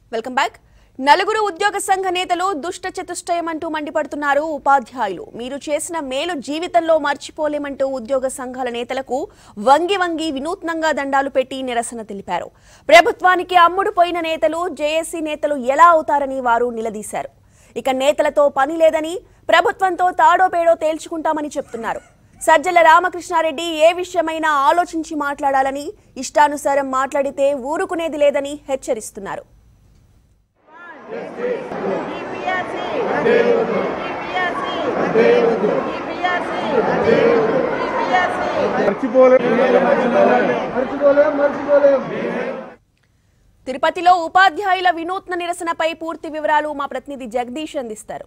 welcome back నలుగురు ఉద్యోగ సంఘ నేతలు దుష్ట చతుష్టయమంటూ మండిపడుతున్నారు ఉపాధ్యాయులు మీరు చేసిన మేలు జీవితంలో మర్చిపోలేమంటూ ఉద్యోగ సంఘాల నేతలకు వంగి వంగి వినూత్నంగా దండాలు పెట్టి నిరసన తెలిపారు ప్రభుత్వానికి అమ్ముడుపోయిన నేతలు జేఏసీ నేతలు ఎలా అవుతారని వారు నిలదీశారు ఇక నేతలతో పని లేదని ప్రభుత్వంతో తాడో పేడో తేల్చుకుంటామని చెప్తున్నారు సజ్జల రామకృష్ణారెడ్డి ఏ విషయమైనా ఆలోచించి మాట్లాడాలని ఇష్టానుసారం మాట్లాడితే ఊరుకునేది లేదని హెచ్చరిస్తున్నారు తిరుపతిలో ఉపాధ్యాయుల వినూత్న నిరసనపై పూర్తి వివరాలు మా ప్రతినిధి జగదీష్ అందిస్తారు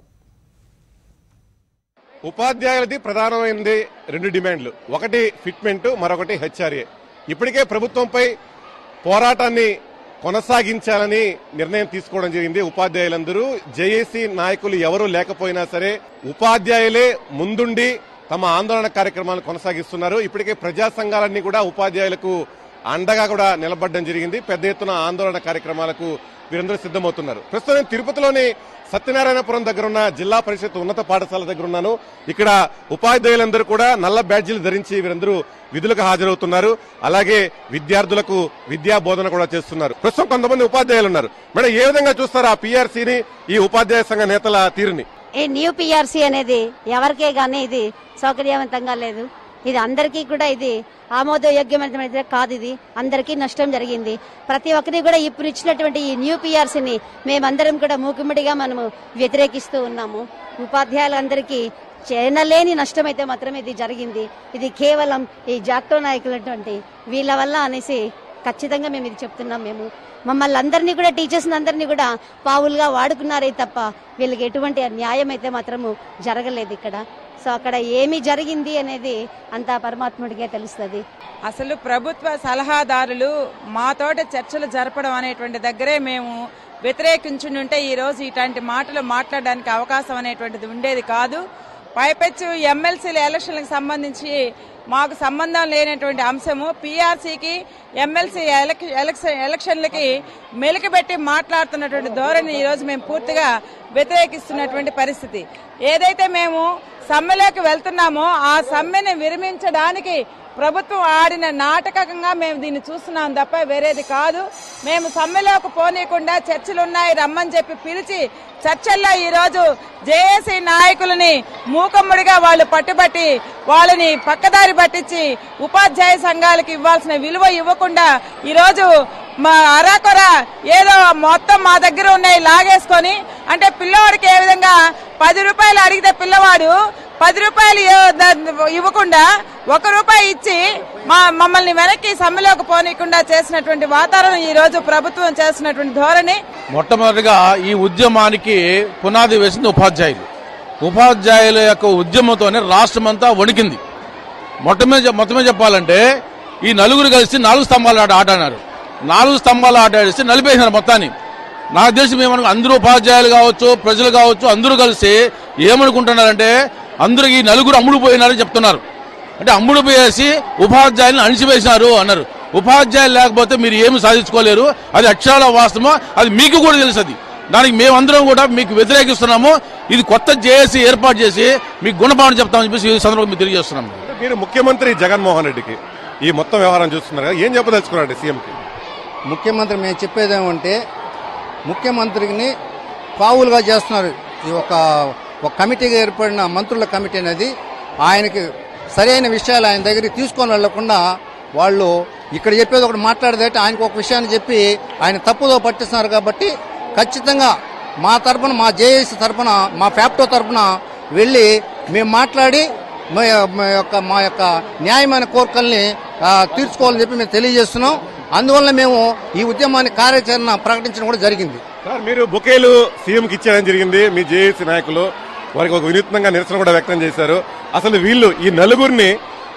ఉపాధ్యాయులది ప్రధానమైనది రెండు డిమాండ్లు ఒకటి ఫిట్మెంట్ మరొకటి హెచ్ఆర్ఏ ఇప్పటికే ప్రభుత్వంపై పోరాటాన్ని కొనసాగించాలని నిర్ణయం తీసుకోవడం జరిగింది ఉపాధ్యాయులందరూ జేఏసీ నాయకులు ఎవరూ లేకపోయినా సరే ఉపాధ్యాయులే ముందుండి తమ ఆందోళన కార్యక్రమాలను కొనసాగిస్తున్నారు ఇప్పటికే ప్రజా సంఘాలన్నీ కూడా ఉపాధ్యాయులకు అండగా కూడా నిలబడడం జరిగింది పెద్ద ఎత్తున ఆందోళన కార్యక్రమాలకు వీరందరూ సిద్ధమవుతున్నారు ప్రస్తుతం తిరుపతిలోని సత్యనారాయణపురం దగ్గర ఉన్న జిల్లా పరిషత్ ఉన్నత పాఠశాల దగ్గర ఉన్నాను ఇక్కడ ఉపాధ్యాయులందరూ కూడా నల్ల బ్యాడ్జీలు ధరించి వీరందరూ విధులకు హాజరవుతున్నారు అలాగే విద్యార్థులకు విద్యా బోధన కూడా చేస్తున్నారు ప్రస్తుతం కొంతమంది ఉపాధ్యాయులు ఉన్నారు మేడం ఏ విధంగా చూస్తారు ఆ పీఆర్సీని ఈ ఉపాధ్యాయ సంఘ నేతల తీరుని ఈ న్యూ పిఆర్సీ అనేది ఎవరికే గానీ ఇది సౌకర్యవంతంగా లేదు ఇది అందరికీ కూడా ఇది ఆమోదయోగ్యమైనది కాదు ఇది అందరికీ నష్టం జరిగింది ప్రతి ఒక్కరికి కూడా ఇప్పుడు ఇచ్చినటువంటి ఈ న్యూ పిఆర్సీని మేమందరం కూడా మూకుమ్మడిగా మనము వ్యతిరేకిస్తూ ఉన్నాము ఉపాధ్యాయులందరికీ చేయనలేని నష్టం అయితే మాత్రం ఇది జరిగింది ఇది కేవలం ఈ జాక్టో నాయకులటువంటి వీళ్ళ వల్ల అనేసి ఖచ్చితంగా మేము ఇది చెప్తున్నాం మేము మమ్మల్ని అందరినీ కూడా టీచర్స్ అందరినీ కూడా పావులుగా వాడుకున్నారే తప్ప వీళ్ళకి ఎటువంటి న్యాయం అయితే మాత్రము జరగలేదు ఇక్కడ సో అక్కడ ఏమి జరిగింది అనేది అంతా పరమాత్ముడికే తెలుస్తుంది అసలు ప్రభుత్వ సలహాదారులు మాతోట చర్చలు జరపడం అనేటువంటి దగ్గరే మేము వ్యతిరేకించుంటే ఈ రోజు ఇట్లాంటి మాటలు మాట్లాడడానికి అవకాశం అనేటువంటిది ఉండేది కాదు పైపెచ్చు ఎమ్మెల్సీల ఎలక్షన్లకు సంబంధించి మాకు సంబంధం లేనటువంటి అంశము పీఆర్సీకి ఎమ్మెల్సీ ఎలక్షన్లకి మెలికబెట్టి మాట్లాడుతున్నటువంటి ధోరణి ఈరోజు మేము పూర్తిగా వ్యతిరేకిస్తున్నటువంటి పరిస్థితి ఏదైతే మేము సమ్మెలోకి వెళ్తున్నామో ఆ సమ్మెని విరమించడానికి ప్రభుత్వం ఆడిన నాటకంగా మేము దీన్ని చూస్తున్నాం తప్ప వేరేది కాదు మేము సమ్మెలోకి పోనీయకుండా చర్చలు ఉన్నాయి రమ్మని చెప్పి పిలిచి చర్చల్లో ఈరోజు జేఏసీ నాయకులని మూకమ్ముడిగా వాళ్ళు పట్టుబట్టి వాళ్ళని పక్కదారి పట్టించి ఉపాధ్యాయ సంఘాలకు ఇవ్వాల్సిన విలువ ఇవ్వకుండా ఈరోజు మా అరాకొర ఏదో మొత్తం మా దగ్గర ఉన్నాయి లాగేసుకొని అంటే పిల్లవాడికి ఏ విధంగా పది రూపాయలు అడిగితే పిల్లవాడు పది రూపాయలు ఇవ్వ- ద- ఇవ్వకుండా ఒక రూపాయి ఇచ్చి మా మమ్మల్ని వెనక్కి సమ్మెలోకి పోనీయకుండా చేసినటువంటి వాతావరణం ఈ రోజు ప్రభుత్వం చేస్తున్నటువంటి ధోరణి మొట్టమొదటిగా ఈ ఉద్యమానికి పునాది వేసింది ఉపాధ్యాయులు ఉపాధ్యాయుల యొక్క ఉద్యమంతోనే రాష్ట్రం అంతా వణికింది మొట్టమొదటి మొత్తమే చెప్పాలంటే ఈ నలుగురు కలిసి నాలుగు స్తంభాల ఆట ఆట ఆడారు నాలుగు స్తంభాల ఆట ఆడిస్తే నలిపేసినారు మొత్తాన్ని నాకు తెలిసి మేము అందరూ ఉపాధ్యాయులు కావచ్చు ప్రజలు కావచ్చు అందరూ కలిసి ఏమనుకుంటున్నారంటే అందరూ ఈ నలుగురు అమ్ముడు పోయినారని చెప్తున్నారు అంటే అమ్ముడు పోయేసి ఉపాధ్యాయులను అణిచివేసినారు అన్నారు ఉపాధ్యాయులు లేకపోతే మీరు ఏమి సాధించుకోలేరు అది అక్షరాల వాస్తవం అది మీకు కూడా తెలుసు అది దానికి మేమందరం కూడా మీకు వ్యతిరేకిస్తున్నాము ఇది కొత్త జేఏసీ ఏర్పాటు చేసి మీకు గుణపాఠం చెప్తామని చెప్పేసి ఈ సందర్భంగా మీకు తెలియజేస్తున్నాము మీరు ముఖ్యమంత్రి జగన్మోహన్ రెడ్డికి ఈ మొత్తం వ్యవహారం చూస్తున్నారు కదా ఏం చెప్పదలుచుకున్నారండి సీఎంకి ముఖ్యమంత్రి మేము చెప్పేది ఏమంటే ముఖ్యమంత్రిని పావులుగా చేస్తున్నారు ఈ ఒక ఒక కమిటీగా ఏర్పడిన మంత్రుల కమిటీ అనేది ఆయనకి సరైన విషయాలు ఆయన దగ్గరికి తీసుకొని వెళ్లకుండా వాళ్ళు ఇక్కడ చెప్పేది ఒకటి మాట్లాడేదైతే ఆయనకు ఒక విషయాన్ని చెప్పి ఆయన తప్పుదో పట్టిస్తున్నారు కాబట్టి ఖచ్చితంగా మా తరపున మా జేఏసీ తరపున మా ఫ్యాప్టో తరపున వెళ్ళి మేము మాట్లాడి మా మా యొక్క మా యొక్క న్యాయమైన కోరికల్ని ఆ, తీర్చుకోవాలని చెప్పి మేము తెలియజేస్తున్నాం అందువల్ల మేము ఈ ఉద్యమాన్ని కార్యాచరణ ప్రకటించడం కూడా జరిగింది సార్ మీరు బొకేలు సీఎంకి ఇచ్చేయడం జరిగింది మీ జేఏసీ నాయకులు వారికి ఒక వినూత్నంగా నిరసన కూడా వ్యక్తం చేశారు అసలు వీళ్ళు ఈ నలుగురిని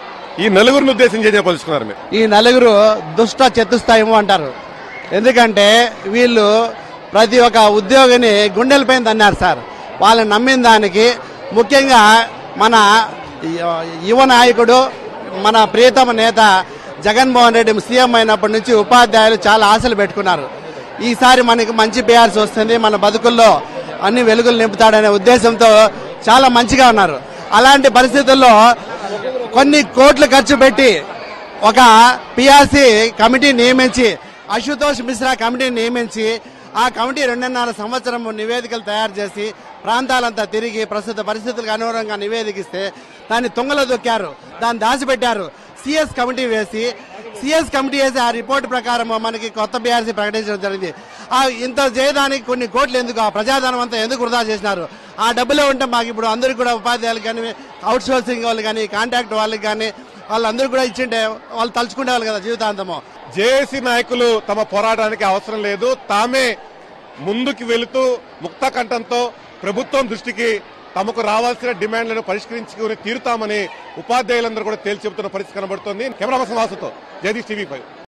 ఈ నలుగురిని ఉద్దేశించి ఏం చెప్పదలుచుకున్నారు మీరు ఈ నలుగురు దుష్ట చతుస్తాయము అంటారు ఎందుకంటే వీళ్ళు ప్రతి ఒక్క ఉద్యోగిని గుండెలపైన తన్నారు సార్ వాళ్ళని నమ్మిన దానికి ముఖ్యంగా మన యువ- యువ నాయకుడు మన ప్రియతమ నేత జగన్మోహన్ రెడ్డి సీఎం అయినప్పటి నుంచి ఉపాధ్యాయులు చాలా ఆశలు పెట్టుకున్నారు ఈసారి మనకి మంచి బీఆర్సీ వస్తుంది మన బతుకుల్లో అన్ని వెలుగులు నింపుతాడనే ఉద్దేశంతో చాలా మంచిగా ఉన్నారు అలాంటి పరిస్థితుల్లో కొన్ని కోట్లు ఖర్చు పెట్టి ఒక పిఆర్సీ కమిటీ నియమించి అశుతోష్ మిశ్రా కమిటీని నియమించి ఆ కమిటీ రెండున్నర సంవత్సరం నివేదికలు తయారు చేసి ప్రాంతాలంతా తిరిగి ప్రస్తుత పరిస్థితులకు అనుగుణంగా నివేదికిస్తే దాన్ని తుంగలో దొక్కారు దాన్ని దాచిపెట్టారు సిఎస్ కమిటీ వేసి సిఎస్ కమిటీ వేసి ఆ రిపోర్ట్ ప్రకారం మనకి కొత్త బీఆర్సీ ప్రకటించడం జరిగింది ఆ ఇంత చేయడానికి కొన్ని కోట్లు ఎందుకు ఆ ప్రజాధనం అంతా ఎందుకు వృధా చేసినారు ఆ డబ్బులే ఉంటే మాకు ఇప్పుడు అందరికి కూడా ఉపాధ్యాయులు కానీ అవుట్ సోర్సింగ్ వాళ్ళు కానీ కాంట్రాక్ట్ వాళ్ళకి కానీ వాళ్ళందరూ కూడా ఇచ్చింటే వాళ్ళు తలుచుకునే వాళ్ళు కదా జీవితాంతము జేఏసీ నాయకులు తమ పోరాటానికి అవసరం లేదు తామే ముందుకు వెళుతూ ముక్త కంఠంతో ప్రభుత్వం దృష్టికి తమకు రావాల్సిన డిమాండ్లను పరిష్కరించుకుని తీరుతామని ఉపాధ్యాయులందరూ కూడా తేల్చి చెబుతున్న పరిస్థితి కనబడుతోంది కెమెరా పర్సన్ వాసుతో జగదీష్ టీవీ ఫైవ్